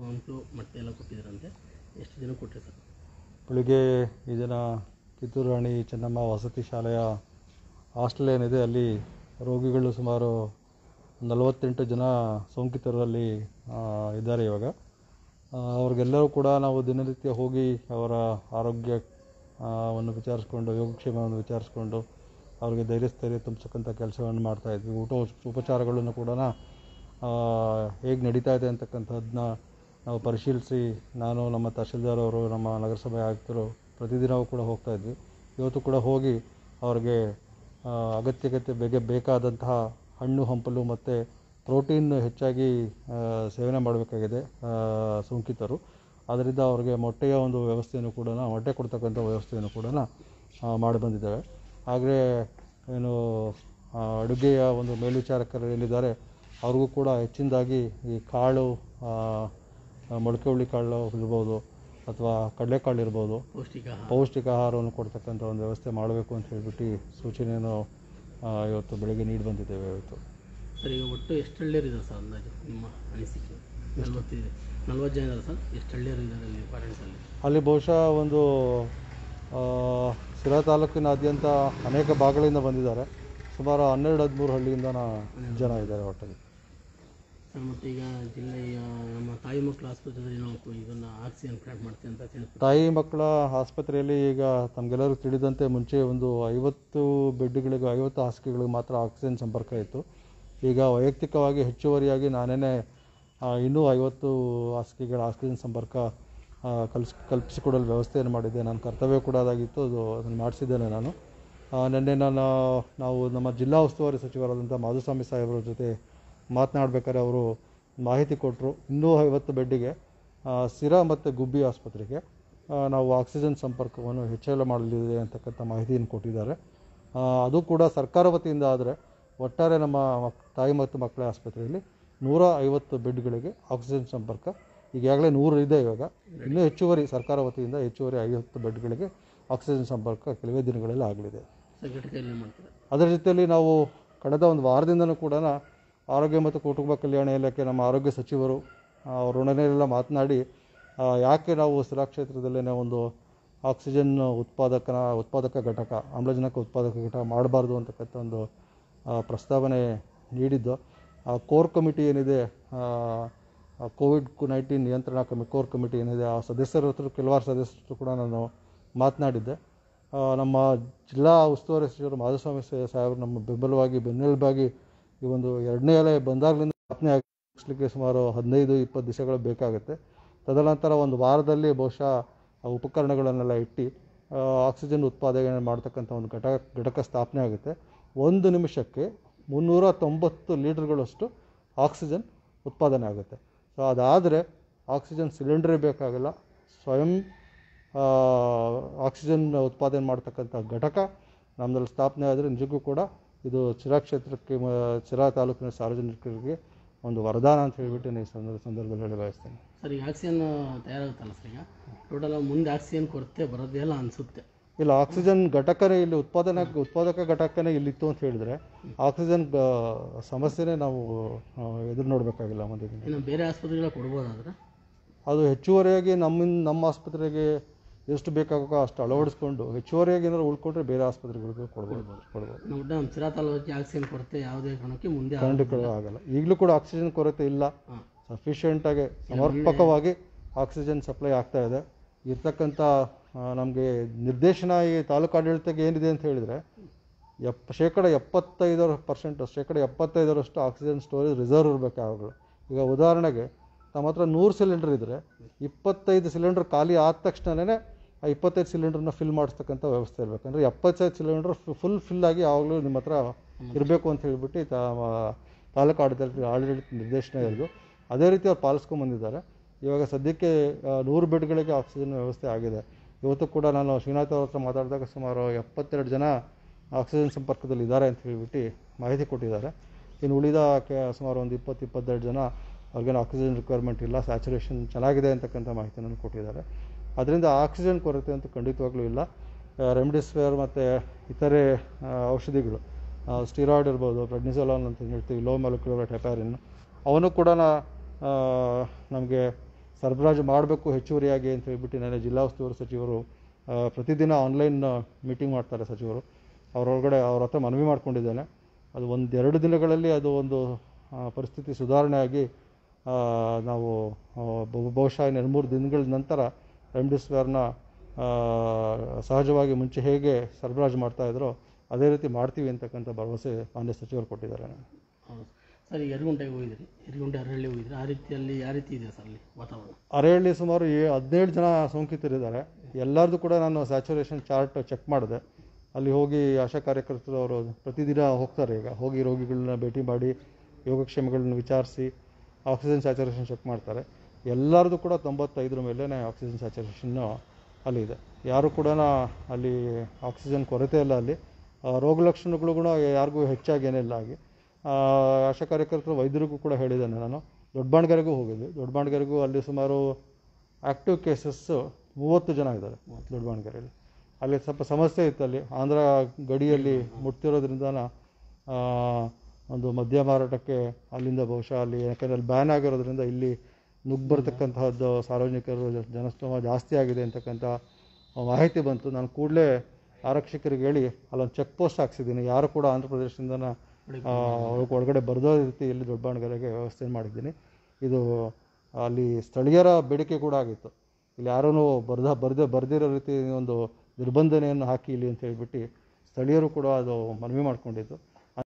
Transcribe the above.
ಹಂಪಲು ಮೊಟ್ಟೆ ಎಲ್ಲ ಕೊಟ್ಟಿದ್ದೀರಂತೆ ಎಷ್ಟು ದಿನ ಕೊಟ್ಟರೆ ಸರ್ ಬೆಳಿಗ್ಗೆ ಈ ದಿನ ಕಿತ್ತೂರು ರಾಣಿ ಚೆನ್ನಮ್ಮ ವಸತಿ ಶಾಲೆಯ ಹಾಸ್ಟೆಲ್ ಏನಿದೆ ಅಲ್ಲಿ ರೋಗಿಗಳು ಸುಮಾರು ನಲವತ್ತೆಂಟು ಜನ ಸೋಂಕಿತರಲ್ಲಿ ಆ, ಇದ್ದಾರೆ ಇವಾಗ ಆ, ಅವ್ರಿಗೆಲ್ಲರೂ ಕೂಡ ನಾವು ದಿನನಿತ್ಯ ಹೋಗಿ ಅವರ ಆರೋಗ್ಯ ಆ, ವನ್ನು ವಿಚಾರಿಸ್ಕೊಂಡು ಯೋಗಕ್ಷೇಮವನ್ನು ವಿಚಾರಿಸ್ಕೊಂಡು ಅವರಿಗೆ ಧೈರ್ಯ ಸ್ಥೈರ್ಯ ತುಂಬಿಸಕ್ಕಂಥ ಕೆಲಸವನ್ನು ಮಾಡ್ತಾ ಇದ್ವಿ ಊಟ ಉಪಚಾರಗಳನ್ನು ಕೂಡ ಹೇಗೆ ನಡೀತಾ ಇದೆ ಅಂತಕ್ಕಂಥದ್ದನ್ನ ನಾವು ಪರಿಶೀಲಿಸಿ ನಾನು ನಮ್ಮ ತಹಶೀಲ್ದಾರ್ ಅವರು ನಮ್ಮ ನಗರಸಭೆ ಆಯುಕ್ತರು ಪ್ರತಿದಿನವೂ ಕೂಡ ಹೋಗ್ತಾ ಇದ್ವಿ ಇವತ್ತು ಕೂಡ ಹೋಗಿ ಅವ್ರಿಗೆ ಆ, ಅಗತ್ಯಗತ್ಯ ಬೇಗ ಬೇಕಾದಂತಹ ಹಣ್ಣು ಹಂಪಲು ಮತ್ತು ಪ್ರೋಟೀನ್ ಹೆಚ್ಚಾಗಿ ಆ, ಸೇವನೆ ಮಾಡಬೇಕಾಗಿದೆ ಆ, ಸೋಂಕಿತರು ಅದರಿಂದ ಅವ್ರಿಗೆ ಮೊಟ್ಟೆಯ ಒಂದು ವ್ಯವಸ್ಥೆಯನ್ನು ಕೂಡ ಮೊಟ್ಟೆ ಕೊಡ್ತಕ್ಕಂಥ ವ್ಯವಸ್ಥೆಯನ್ನು ಕೂಡ ಮಾಡಿ ಬಂದಿದ್ದೇವೆ ಹಾಗೆ ಏನು ಆ, ಅಡುಗೆಯ ಒಂದು ಮೇಲ್ವಿಚಾರಕರು ಏನಿದ್ದಾರೆ ಅವ್ರಿಗೂ ಕೂಡ ಹೆಚ್ಚಿನದಾಗಿ ಈ ಕಾಳು ಆ, ಆ, ಮೊಳಕೆ ಹುಳಿ ಕಾಳು ಇರ್ಬೋದು ಅಥವಾ ಕಡಲೆಕಾಳು ಇರ್ಬೋದು ಪೌಷ್ಟಿಕ ಆಹಾರ ಪೌಷ್ಟಿಕ ಆಹಾರವನ್ನು ಕೊಡ್ತಕ್ಕಂಥ ಒಂದು ವ್ಯವಸ್ಥೆ ಮಾಡಬೇಕು ಅಂತ ಹೇಳ್ಬಿಟ್ಟು ಸೂಚನೆಯನ್ನು ಆ, ಇವತ್ತು ಬೆಳಗ್ಗೆ ನೀಡಿ ಬಂದಿದ್ದೇವೆ ಇವತ್ತು ಸರ್ ಈಗ ಒಟ್ಟು ಎಷ್ಟು ಹಳ್ಳಿಯರಿದ್ದಾರೆ ಸರ್ ಅಂದಾಜು ನಿಮ್ಮ ಅನಿಸಿಕೆ ನಲ್ವತ್ತಿದೆ ನಲ್ವತ್ತು ಜನ ಇದ್ದಾರೆ ಸರ್ ಎಷ್ಟು ಹಳ್ಳಿಯರು ಇದ್ದಾರೆ ಅಲ್ಲಿ ಫಾರೆನ್ಸಲ್ಲಿ ಅಲ್ಲಿ ಬಹುಶಃ ಒಂದು ಆ, ಸಿರಾ ತಾಲೂಕಿನಾದ್ಯಂತ ಅನೇಕ ಭಾಗಗಳಿಂದ ಬಂದಿದ್ದಾರೆ ಸುಮಾರು ಹನ್ನೆರಡು ಹದಿಮೂರು ಹಳ್ಳಿಯಿಂದ ಜನ ಇದ್ದಾರೆ ಒಟ್ಟಿಗೆ ಸರ್ ಮತ್ತು ಈಗ ಜಿಲ್ಲೆಯ ನಮ್ಮ ತಾಯಿ ಮಕ್ಕಳ ಆಸ್ಪತ್ರೆಯಲ್ಲಿ ನಾವು ಇದನ್ನು ಆಕ್ಸಿಜನ್ ಪ್ಲಾಂಟ್ ಮಾಡ್ತೀವಿ ಅಂತ ತಿಳಿಸ್ಬಿಟ್ಟು ತಾಯಿ ಮಕ್ಕಳ ಆಸ್ಪತ್ರೆಯಲ್ಲಿ ಈಗ ತಮಗೆಲ್ಲರಿಗೂ ತಿಳಿದಂತೆ ಮುಂಚೆ ಒಂದು ಐವತ್ತು ಬೆಡ್ಗಳಿಗೆ ಐವತ್ತು ಹಾಸಿಗೆಗಳಿಗೆ ಮಾತ್ರ ಆಕ್ಸಿಜನ್ ಸಂಪರ್ಕ ಇತ್ತು ಈಗ ವೈಯಕ್ತಿಕವಾಗಿ ಹೆಚ್ಚುವರಿಯಾಗಿ ನಾನೇ ಇನ್ನೂ ಐವತ್ತು ಹಾಸಿಗೆಗಳ ಆಕ್ಸಿಜನ್ ಸಂಪರ್ಕ ಆ, ಕಲ್ಸ್ ಕಲ್ಪಿಸಿಕೊಡಲು ವ್ಯವಸ್ಥೆಯನ್ನು ಮಾಡಿದ್ದೆ ನನ್ನ ಕರ್ತವ್ಯ ಕೂಡ ಅದಾಗಿತ್ತು ಅದು ಅದನ್ನು ಮಾಡಿಸಿದ್ದೇನೆ ನಾನು ಆ, ನಿನ್ನೆ ನಾನು ನಾವು ನಮ್ಮ ಜಿಲ್ಲಾ ಉಸ್ತುವಾರಿ ಸಚಿವರಾದಂಥ ಮಾಧುಸ್ವಾಮಿ ಸಾಹೇಬರ ಜೊತೆ ಮಾತನಾಡಬೇಕಾದ್ರೆ ಅವರು ಮಾಹಿತಿ ಕೊಟ್ಟರು ಇನ್ನೂ ಐವತ್ತು ಬೆಡ್ಡಿಗೆ ಆ, ಸಿರಾ ಮತ್ತು ಗುಬ್ಬಿ ಆಸ್ಪತ್ರೆಗೆ ಆ, ನಾವು ಆಕ್ಸಿಜನ್ ಸಂಪರ್ಕವನ್ನು ಹೆಚ್ಚಳ ಮಾಡಲಿದೆ ಅಂತಕ್ಕಂಥ ಮಾಹಿತಿಯನ್ನು ಕೊಟ್ಟಿದ್ದಾರೆ ಆ, ಅದು ಕೂಡ ಸರ್ಕಾರ ವತಿಯಿಂದ ಆದರೆ ಒಟ್ಟಾರೆ ನಮ್ಮ ಮಕ್ ತಾಯಿ ಮತ್ತು ಮಕ್ಕಳ ಆಸ್ಪತ್ರೆಯಲ್ಲಿ ನೂರ ಐವತ್ತು ಬೆಡ್ಗಳಿಗೆ ಆಕ್ಸಿಜನ್ ಸಂಪರ್ಕ ಈಗಾಗಲೇ ನೂರು ಇದೆ ಇವಾಗ ಇನ್ನೂ ಹೆಚ್ಚುವರಿ ಸರ್ಕಾರ ವತಿಯಿಂದ ಹೆಚ್ಚುವರಿ ಐವತ್ತು ಬೆಡ್ಗಳಿಗೆ ಆಕ್ಸಿಜನ್ ಸಂಪರ್ಕ ಕೆಲವೇ ದಿನಗಳಲ್ಲಿ ಆಗಲಿದೆ ಸರ್ ಘಟಕ ಎಲ್ಲಿ ಮಾಡ್ತಾರೆ ಅದರ ಜೊತೆಯಲ್ಲಿ ನಾವು ಕಳೆದ ಒಂದು ವಾರದಿಂದನೂ ಕೂಡ ಆರೋಗ್ಯ ಮತ್ತು ಕುಟುಂಬ ಕಲ್ಯಾಣ ಇಲಾಖೆ ನಮ್ಮ ಆರೋಗ್ಯ ಸಚಿವರು ಅವರೊಡನೆಲ್ಲ ಮಾತನಾಡಿ ಆ, ಯಾಕೆ ನಾವು ಸಿರಾ ಕ್ಷೇತ್ರದಲ್ಲೇ ಒಂದು ಆಕ್ಸಿಜನ್ ಉತ್ಪಾದಕನ ಉತ್ಪಾದಕ ಘಟಕ ಆಮ್ಲಜನಕ ಉತ್ಪಾದಕ ಘಟಕ ಮಾಡಬಾರ್ದು ಅಂತಕ್ಕಂಥ ಒಂದು ಆ, ಪ್ರಸ್ತಾವನೆ ನೀಡಿದ್ದು ಆ ಕೋರ್ ಕಮಿಟಿ ಏನಿದೆ ಕೋವಿಡ್ ನೈನ್ಟೀನ್ ನಿಯಂತ್ರಣ ಕಮಿ ಕೋರ್ ಕಮಿಟಿ ಏನಿದೆ ಆ ಸದಸ್ಯರ ಹತ್ರ ಕೆಲವಾರು ಸದಸ್ಯರು ಕೂಡ ನಾನು ಮಾತನಾಡಿದ್ದೆ ಆ, ನಮ್ಮ ಜಿಲ್ಲಾ ಉಸ್ತುವಾರಿ ಸಚಿವರು ಮಾಧುಸ್ವಾಮಿ ಸಾ- ಸಾಹೇಬರು ನಮ್ಮ ಬೆಂಬಲವಾಗಿ ಬೆನ್ನೆಲುಬಾಗಿ ಈ ಒಂದು ಎರಡನೇ ಅಲೆ ಬಂದಾಗಲಿಂದ ಸ್ಥಾಪನೆ ಆಗಿಸ್ಲಿಕ್ಕೆ ಸುಮಾರು ಹದಿನೈದು ಇಪ್ಪತ್ತು ದಿವಸಗಳು ಬೇಕಾಗುತ್ತೆ ತದನಂತರ ಒಂದು ವಾರದಲ್ಲಿ ಬಹುಶಃ ಆ ಉಪಕರಣಗಳನ್ನೆಲ್ಲ ಇಟ್ಟು ಆ, ಆಕ್ಸಿಜನ್ ಉತ್ಪಾದನೆ ಮಾಡ್ತಕ್ಕಂಥ ಒಂದು ಘಟಕ ಘಟಕ ಸ್ಥಾಪನೆ ಆಗುತ್ತೆ ಒಂದು ನಿಮಿಷಕ್ಕೆ ಮುನ್ನೂರ ತೊಂಬತ್ತು ಲೀಟರ್ಗಳಷ್ಟು ಆಕ್ಸಿಜನ್ ಉತ್ಪಾದನೆ ಆಗುತ್ತೆ ಸೊ ಅದಾದರೆ ಆಕ್ಸಿಜನ್ ಸಿಲಿಂಡರೇ ಬೇಕಾಗಲ್ಲ ಸ್ವಯಂ ಆ, ಆಕ್ಸಿಜನ್ ಉತ್ಪಾದನೆ ಮಾಡ್ತಕ್ಕಂಥ ಘಟಕ ನಮ್ಮಲ್ಲಿ ಸ್ಥಾಪನೆ ಆದರೆ ನಿಜಕ್ಕೂ ಕೂಡ ಇದು ಚಿರಾ ಕ್ಷೇತ್ರಕ್ಕೆ ಮ- ಚಿರಾ ತಾಲೂಕಿನ ಸಾರ್ವಜನಿಕರಿಗೆ ಒಂದು ವರದಾನ ಅಂತ ಹೇಳ್ಬಿಟ್ಟು ನಾನು ಈ ಸಂದರ್ಭ ಸಂದರ್ಭದಲ್ಲಿ ಹೇಳಿ ಬಯಸ್ತೇನೆ ಸರ್ ಈಗ ಆಕ್ಸಿಜನ್ ತಯಾರಾಗುತ್ತಲ್ಲ ಸರ್ ಈಗ ಟೋಟಲ್ ಮುಂದೆ ಆಕ್ಸಿಜನ್ ಕೊರತೆ ಬರೋದೇ ಇಲ್ಲ ಅನಿಸುತ್ತೆ ಇಲ್ಲ ಆಕ್ಸಿಜನ್ ಘಟಕನೇ ಇಲ್ಲಿ ಉತ್ಪಾದನಾ ಉತ್ಪಾದಕ ಘಟಕನೇ ಇಲ್ಲಿತ್ತು ಅಂತ ಹೇಳಿದ್ರೆ ಆಕ್ಸಿಜನ್ ಗ- ಸಮಸ್ಯೆನೇ ನಾವು ಆ, ಎದುರು ನೋಡಬೇಕಾಗಿಲ್ಲ ಮುಂದೆ ದಿನ ಇನ್ನು ಬೇರೆ ಆಸ್ಪತ್ರೆಗಳ ಕೊಡ್ಬೋದಾದ್ರೆ ಅದು ಹೆಚ್ಚುವರಿಯಾಗಿ ನಮ್ಮಿಂದ ನಮ್ಮ ಆಸ್ಪತ್ರೆಗೆ ಎಷ್ಟು ಬೇಕಾಗೋ ಅಷ್ಟು ಅಳವಡಿಸ್ಕೊಂಡು ಹೆಚ್ಚುವರಿಯಾಗಿ ಏನಾದ್ರು ಉಳ್ಕೊಂಡ್ರೆ ಬೇರೆ ಆಸ್ಪತ್ರೆಗಳಿಗೂ ಕೊಡ್ಬೋದು ಕೊಡ್ಬೋದು ನಮ್ಮ ಒಟ್ಟು ನಮ್ಮ ಚಿರಾ ತಾಲೂಕಿಗೆ ಆಕ್ಸಿಜನ್ ಕೊರತೆ ಯಾವುದೇ ಕಾರಣಕ್ಕೆ ಮುಂದೆ ಖಂಡಿತ ಆಗಲ್ಲ ಈಗಲೂ ಕೂಡ ಆಕ್ಸಿಜನ್ ಕೊರತೆ ಇಲ್ಲ ಹಾಂ ಸಫಿಷಿಯೆಂಟಾಗಿ ಸಮರ್ಪಕವಾಗಿ ಆಕ್ಸಿಜನ್ ಸಪ್ಲೈ ಆಗ್ತಾ ಇದೆ ಇರ್ತಕ್ಕಂಥ ನಮಗೆ ನಿರ್ದೇಶನ ಈ ತಾಲೂಕು ಆಡಳಿತಕ್ಕೆ ಏನಿದೆ ಅಂತ ಹೇಳಿದರೆ ಎಪ್ ಶೇಕಡ ಎಪ್ಪತ್ತೈದರ ಪರ್ಸೆಂಟ್ ಶೇಕಡ ಎಪ್ಪತ್ತೈದರಷ್ಟು ಆಕ್ಸಿಜನ್ ಸ್ಟೋರೇಜ್ ರಿಸರ್ವ್ ಇರಬೇಕು ಯಾವಾಗಲೂ ಈಗ ಉದಾಹರಣೆಗೆ ನಮ್ಮ ಹತ್ರ ನೂರು ಸಿಲಿಂಡರ್ ಇದ್ದರೆ ಇಪ್ಪತ್ತೈದು ಸಿಲಿಂಡರ್ ಖಾಲಿ ಆದ ತಕ್ಷಣವೇ ಆ ಇಪ್ಪತ್ತೈದು ಸಿಲಿಂಡರ್ನ ಫಿಲ್ ಮಾಡಿಸ್ತಕ್ಕಂಥ ವ್ಯವಸ್ಥೆ ಇರಬೇಕು ಅಂದರೆ ಎಪ್ಪತ್ತೈದು ಸಿಲಿಂಡರ್ ಫುಲ್ ಫಿಲ್ ಆಗಿ ಯಾವಾಗಲೂ ನಿಮ್ಮ ಹತ್ರ ಇರಬೇಕು ಅಂತ ಹೇಳ್ಬಿಟ್ಟು ತಾ ತಾಲೂಕು ಆಡಳಿತ ಆಡಳಿತ ನಿರ್ದೇಶನ ಇರೋದು ಅದೇ ರೀತಿ ಅವ್ರು ಪಾಲಿಸ್ಕೊಂಬಂದಿದ್ದಾರೆ ಇವಾಗ ಸದ್ಯಕ್ಕೆ ಆ, ನೂರು ಬೆಡ್ಗಳಿಗೆ ಆಕ್ಸಿಜನ್ ವ್ಯವಸ್ಥೆ ಆಗಿದೆ ಇವತ್ತು ಕೂಡ ನಾನು ಶ್ರೀನಾಥ್ ಅವ್ರ ಹತ್ರ ಮಾತಾಡಿದಾಗ ಸುಮಾರು ಎಪ್ಪತ್ತೆರಡು ಜನ ಆಕ್ಸಿಜನ್ ಸಂಪರ್ಕದಲ್ಲಿ ಇದ್ದಾರೆ ಅಂತ ಹೇಳ್ಬಿಟ್ಟು ಮಾಹಿತಿ ಕೊಟ್ಟಿದ್ದಾರೆ ಇನ್ನು ಉಳಿದ ಕೆ ಸುಮಾರು ಒಂದು ಇಪ್ಪತ್ತು ಇಪ್ಪತ್ತೆರಡು ಜನ ಅವ್ರಿಗೇನು ಆಕ್ಸಿಜನ್ ರಿಕ್ವೈರ್ಮೆಂಟ್ ಇಲ್ಲ ಸ್ಯಾಚುರೇಷನ್ ಚೆನ್ನಾಗಿದೆ ಅಂತಕ್ಕಂಥ ಮಾಹಿತಿಯನ್ನು ಕೊಟ್ಟಿದ್ದಾರೆ ಅದರಿಂದ ಆಕ್ಸಿಜನ್ ಕೊರತೆ ಅಂತೂ ಖಂಡಿತವಾಗ್ಲೂ ಇಲ್ಲ ರೆಮ್ಡಿಸಿವಿರ್ ಮತ್ತು ಇತರೆ ಆ, ಔಷಧಿಗಳು ಸ್ಟಿರಾಯ್ಡ್ ಇರ್ಬೋದು ಪ್ರೆಡ್ನಿಸೋಲಾನ್ ಅಂತ ಹೇಳ್ತೀವಿ ಲೋ ಮೊಲಿಕ್ಯುಲರ್ ಹೆಪಾರಿನ್ ಅವನು ಕೂಡ ನಮಗೆ ಸರಬರಾಜು ಮಾಡಬೇಕು ಹೆಚ್ಚುವರಿಯಾಗಿ ಅಂತ ಹೇಳ್ಬಿಟ್ಟು ನೆನ್ನೆ ಜಿಲ್ಲಾ ಉಸ್ತುವಾರಿ ಸಚಿವರು ಆ, ಪ್ರತಿದಿನ ಆನ್ಲೈನ್ ಮೀಟಿಂಗ್ ಮಾಡ್ತಾರೆ ಸಚಿವರು ಅವರೊಳಗಡೆ ಅವ್ರ ಹತ್ರ ಮನವಿ ಮಾಡ್ಕೊಂಡಿದ್ದೇನೆ ಅದು ಒಂದು ಎರಡು ದಿನಗಳಲ್ಲಿ ಅದು ಒಂದು ಆ, ಪರಿಸ್ಥಿತಿ ಸುಧಾರಣೆ ಆಗಿ ಆ, ನಾವು ಆ, ಬಹು- ಬಹುಶಃ ಇನ್ನು ಎರಡು ಮೂರು ದಿನಗಳ ನಂತರ ರೆಮ್ಡಿಸಿವಿರ್ನ ಆ, ಸಹಜವಾಗಿ ಮುಂಚೆ ಹೇಗೆ ಸರಬರಾಜು ಮಾಡ್ತಾ ಇದ್ರೋ ಅದೇ ರೀತಿ ಮಾಡ್ತೀವಿ ಅಂತಕ್ಕಂಥ ಭರವಸೆ ಮಾನ್ಯ ಸಚಿವರು ಕೊಟ್ಟಿದ್ದಾರೆ ಹೌದು ಸರ್ ಈಗ ಯರಗುಂಟೆಗೆ ಹೋಗಿದ್ರಿ ಯರಗುಂಟೆ ಅರಹಳ್ಳಿ ಹೋಗಿದ್ರಿ ಆ ರೀತಿಯಲ್ಲಿ ಯಾವ ರೀತಿ ಇದೆ ಸರ್ ಅಲ್ಲಿ ವಾತಾವರಣ ಅರೆಹಳ್ಳಿ ಸುಮಾರು ಏ ಹದಿನೇಳು ಜನ ಸೋಂಕಿತರಿದ್ದಾರೆ ಎಲ್ಲರದ್ದು ಕೂಡ ನಾನು ಸ್ಯಾಚುರೇಷನ್ ಚಾರ್ಟ್ ಚೆಕ್ ಮಾಡಿದೆ ಅಲ್ಲಿ ಹೋಗಿ ಆಶಾ ಕಾರ್ಯಕರ್ತರು ಅವರು ಪ್ರತಿದಿನ ಹೋಗ್ತಾರೆ ಈಗ ಹೋಗಿ ರೋಗಿಗಳನ್ನ ಭೇಟಿ ಮಾಡಿ ಯೋಗಕ್ಷೇಮಗಳನ್ನ ವಿಚಾರಿಸಿ ಆಕ್ಸಿಜನ್ ಸ್ಯಾಚುರೇಷನ್ ಚೆಕ್ ಮಾಡ್ತಾರೆ ಎಲ್ಲರದು ಕೂಡ ತೊಂಬತ್ತೈದರ ಮೇಲೇ ಆಕ್ಸಿಜನ್ ಸ್ಯಾಚುರೇಷನ್ನು ಅಲ್ಲಿದೆ ಯಾರು ಕೂಡ ಅಲ್ಲಿ ಆಕ್ಸಿಜನ್ ಕೊರತೆ ಇಲ್ಲ ಅಲ್ಲಿ ಆ, ರೋಗ ಲಕ್ಷಣಗಳು ಕೂಡ ಯಾರಿಗೂ ಹೆಚ್ಚಾಗಿ ಏನಿಲ್ಲ ಆಗಿ ಆ, ಆಶಾ ಕಾರ್ಯಕರ್ತರು ವೈದ್ಯರಿಗೂ ಕೂಡ ಹೇಳಿದ್ದೇನೆ ನಾನು ದೊಡ್ಡಬಾಣ್ಗೆರೆಗೂ ಹೋಗಿದ್ವಿ ದೊಡ್ಡಬಾಣ್ಗೆರೆಗೂ ಅಲ್ಲಿ ಸುಮಾರು ಆ್ಯಕ್ಟಿವ್ ಕೇಸಸ್ಸು ಮೂವತ್ತು ಜನ ಇದ್ದಾರೆ ದೊಡ್ಡಬಾಣ್ಗೆರೆಯಲ್ಲಿ ಅಲ್ಲಿ ಸ್ವಲ್ಪ ಸಮಸ್ಯೆ ಇತ್ತು ಅಲ್ಲಿ ಆಂಧ್ರ ಗಡಿಯಲ್ಲಿ ಮುಟ್ತಿರೋದ್ರಿಂದ ಆ, ಒಂದು ಮದ್ಯ ಮಾರಾಟಕ್ಕೆ ಅಲ್ಲಿಂದ ಬಹುಶಃ ಅಲ್ಲಿ ಯಾಕಂದರೆ ಅಲ್ಲಿ ಬ್ಯಾನ್ ಆಗಿರೋದ್ರಿಂದ ಇಲ್ಲಿ ನುಗ್ಗಿ ಬರ್ತಕ್ಕಂತಹದ್ದು ಸಾರ್ವಜನಿಕರು ಜನಸ್ತೋಮ ಜಾಸ್ತಿ ಆಗಿದೆ ಅಂತಕ್ಕಂಥ ಮಾಹಿತಿ ಬಂತು ನಾನು ಕೂಡಲೇ ಆರಕ್ಷಕರಿಗೆ ಹೇಳಿ ಅಲ್ಲೊಂದು ಚೆಕ್ ಪೋಸ್ಟ್ ಹಾಕ್ಸಿದ್ದೀನಿ ಯಾರು ಕೂಡ ಆಂಧ್ರ ಪ್ರದೇಶದಿಂದ ಆ, ಒಳಗ್- ಒಳಗಡೆ ಬರದೋ ರೀತಿಯಲ್ಲಿ ದೊಡ್ಡಬಾಣ್ಗೆರೆಗೆ ವ್ಯವಸ್ಥೆ ಮಾಡಿದ್ದೀನಿ ಇದು ಅಲ್ಲಿ ಸ್ಥಳೀಯರ ಬೇಡಿಕೆ ಕೂಡ ಆಗಿತ್ತು ಇಲ್ಲಿ ಯಾರೂ ಬರ್ದ ಬರ್ದ ಬರ್ದಿರೋ ರೀತಿ ಒಂದು ನಿರ್ಬಂಧನೆಯನ್ನು ಹಾಕಿ ಇಲ್ಲಿ ಅಂತ ಹೇಳ್ಬಿಟ್ಟು ಸ್ಥಳೀಯರು ಕೂಡ ಅದು ಮನವಿ ಮಾಡ್ಕೊಂಡಿದ್ದು